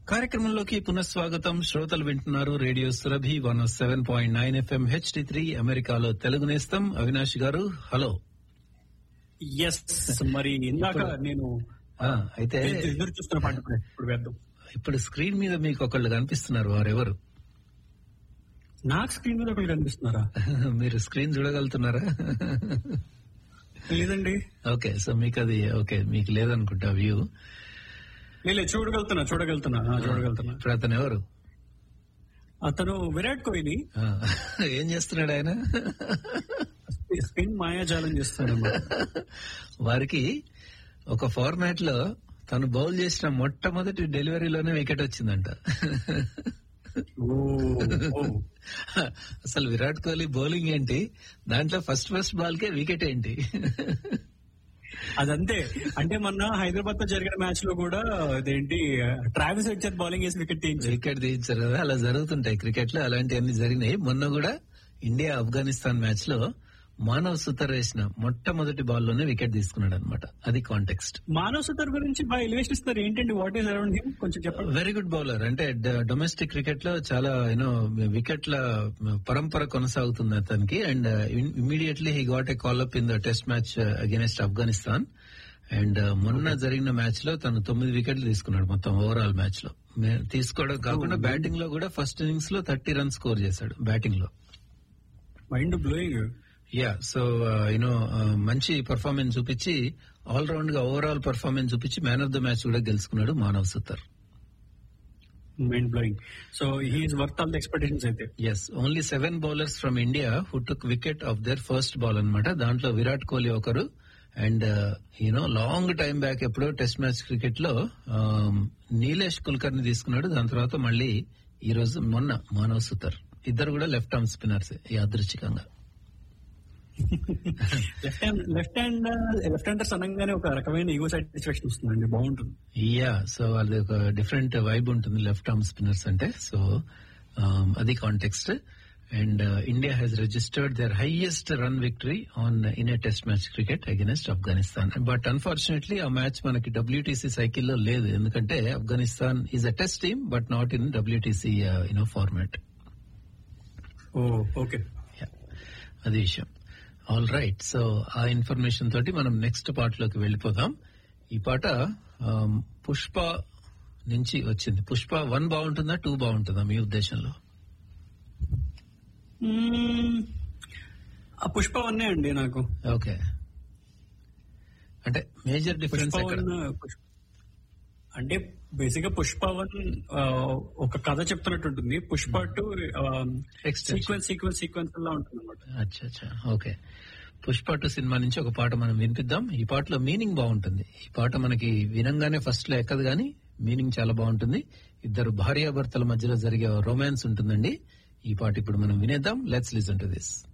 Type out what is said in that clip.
కార్యక్రమంలోకి పునఃస్వాగతం శ్రోతలు వింటున్నారు radio Surabhi one seven point nine FM HD three అమెరికాలో తెలుగు నేస్తం అవినాష్ గారు హలో ఎస్ మరి ఇందాక నేను ఆ, అయితే ఎదురు చూస్తున్న పాట ఇప్పుడు ఇప్పుడు వేద్దాం ఇప్పుడు స్క్రీన్ మీద మీకు ఒకళ్ళు కనిపిస్తున్నారు వారెవరు నాకు స్క్రీన్ మీద ఒకళ్ళు కనిపిస్తున్నారా మీరు స్క్రీన్ చూడగలుగుతున్నారా లేదండి ఓకే సో మీకు అది ఓకే మీకు లేదనుకుంటా వ్యూ లేదు చూడగలుగుతున్నా చూడగలుగుతున్నా ఆ, చూడగలుగుతున్నా ఇప్పుడు అతను ఎవరు అతను విరాట్ కోహ్లీ ఆ, ఏం చేస్తున్నాడు ఆయన స్పిన్ మాయాజాలం చేస్తాడు వారికి ఒక ఫార్మాట్ లో తను బౌల్ చేసిన మొట్టమొదటి డెలివరీలోనే వికెట్ వచ్చిందంట అసలు విరాట్ కోహ్లీ బౌలింగ్ ఏంటి దాంట్లో ఫస్ట్ ఫస్ట్ బాల్ కే వికెట్ ఏంటి అదంతే అంటే మొన్న హైదరాబాద్ తో జరిగిన మ్యాచ్ లో కూడా అదేంటి ట్రావిస్ హెడ్జర్ బౌలింగ్ వేసి వికెట్ తీయించారు వికెట్ తీయించారు కదా అలా జరుగుతుంటాయి క్రికెట్ లో అలాంటివన్నీ జరిగినాయి మొన్న కూడా ఇండియా ఆఫ్ఘనిస్తాన్ మ్యాచ్ లో మానవ్ సుతర్ వేసిన మొట్టమొదటి బాల్ లోనే వికెట్ తీసుకున్నాడు అనమాట అది కాంటెక్స్ట్ మానవ్ సుతర్ గురించి బాగా ఎలివేషన్ ఇస్తారు ఏంటండి వాట్ ఈస్ అరౌండ్ హిమ్ కొంచెం చెప్పండి వెరీ గుడ్ బౌలర్ అంటే డొమెస్టిక్ క్రికెట్ లో చాలా యూనో వికెట్ల పరంపర కొనసాగుతుంది అతనికి and immediately he got a call up in the test match against Afghanistan and మొన్న జరిగిన మ్యాచ్ లో తను తొమ్మిది వికెట్లు తీసుకున్నాడు మొత్తం ఓవరాల్ మ్యాచ్ లో మే- తీసుకోవడం కాకుండా బ్యాటింగ్ లో కూడా ఫస్ట్ ఇన్నింగ్స్ లో థర్టీ రన్స్ స్కోర్ చేశాడు బ్యాటింగ్ లో mind blowing yeah so you know మంచి పర్ఫార్మెన్స్ చూపించి ఆల్ రౌండ్ గా ఓవరాల్ పర్ఫార్మెన్స్ చూపించి మ్యాన్ ఆఫ్ ద మ్యాచ్ కూడా గెలుచుకున్నాడు Manav Suthar mind blowing so he's worth all the expectations అయితే yes only seven bowlers from India who took wicket of their first ball అన్నమాట దాంట్లో విరాట్ కోహ్లీ ఒకరు and you know long time back ఎప్పుడో test match cricket లో um, Nilesh Kulkarni తీసుకున్నాడు దాని తర్వాత మళ్ళీ ఈ రోజు మొన్న మానవ్ సుతర్ ఇద్దరు కూడా లెఫ్ట్ ఆర్మ్ స్పిన్నర్స్ యాదృచ్ఛికంగా left hand left hand left handers అనగానే ఒక రకమైన ఈగో సాటిస్ఫాక్షన్ వస్తుందండి బాగుంటుంది యా సో వాళ్ళది ఒక డిఫరెంట్ వైబ్ ఉంటుంది లెఫ్ట్ ఆర్మ్ స్పిన్నర్స్ అంటే సో అది context and India has registered their highest run victory on in a test match cricket against Afghanistan but unfortunately ఆ మ్యాచ్ మనకి డబ్ల్యూటీసీ సైకిల్లో లేదు ఎందుకంటే Afghanistan is a test team but not in WTC you know format oh okay అది విషయం all right so ఆ information తోటి మనం నెక్స్ట్ పార్ట్ లోకి వెళ్ళిపోదాం ఈ పాట ఆమ్, పుష్ప నుంచి వచ్చింది పుష్ప వన్ బాగుంటుందా టూ బాగుంటుందా మీ ఉద్దేశంలో ఆ పుష్ప వన్నే అండి నాకు ఓకే అంటే మేజర్ డిఫరెన్స్ పుష్ప ఎక్కడ వన్ పుష్ప- అంటే బేసిక్ గా పుష్ప వన్ ఆ, ఒక కథ చెప్తున్నట్టు ఉంటుంది Pushpa two Extension. Sequence sequence sequence లా ఉంటుంది అనమాట అచ్చా అచ్చా ఓకే పుష్ప టూ సినిమా నుంచి ఒక పాట మనం వినిపిద్దాం ఈ పాటలో మీనింగ్ బాగుంటుంది ఈ పాట మనకి వినంగానే ఫస్ట్ లో ఎక్కదు కానీ మీనింగ్ చాలా బాగుంటుంది ఇద్దరు భార్యాభర్తల మధ్యలో జరిగే రొమాన్స్ ఉంటుందండి ఈ పాట ఇప్పుడు మనం వినేద్దాం లెట్స్ లిసన్ టు దిస్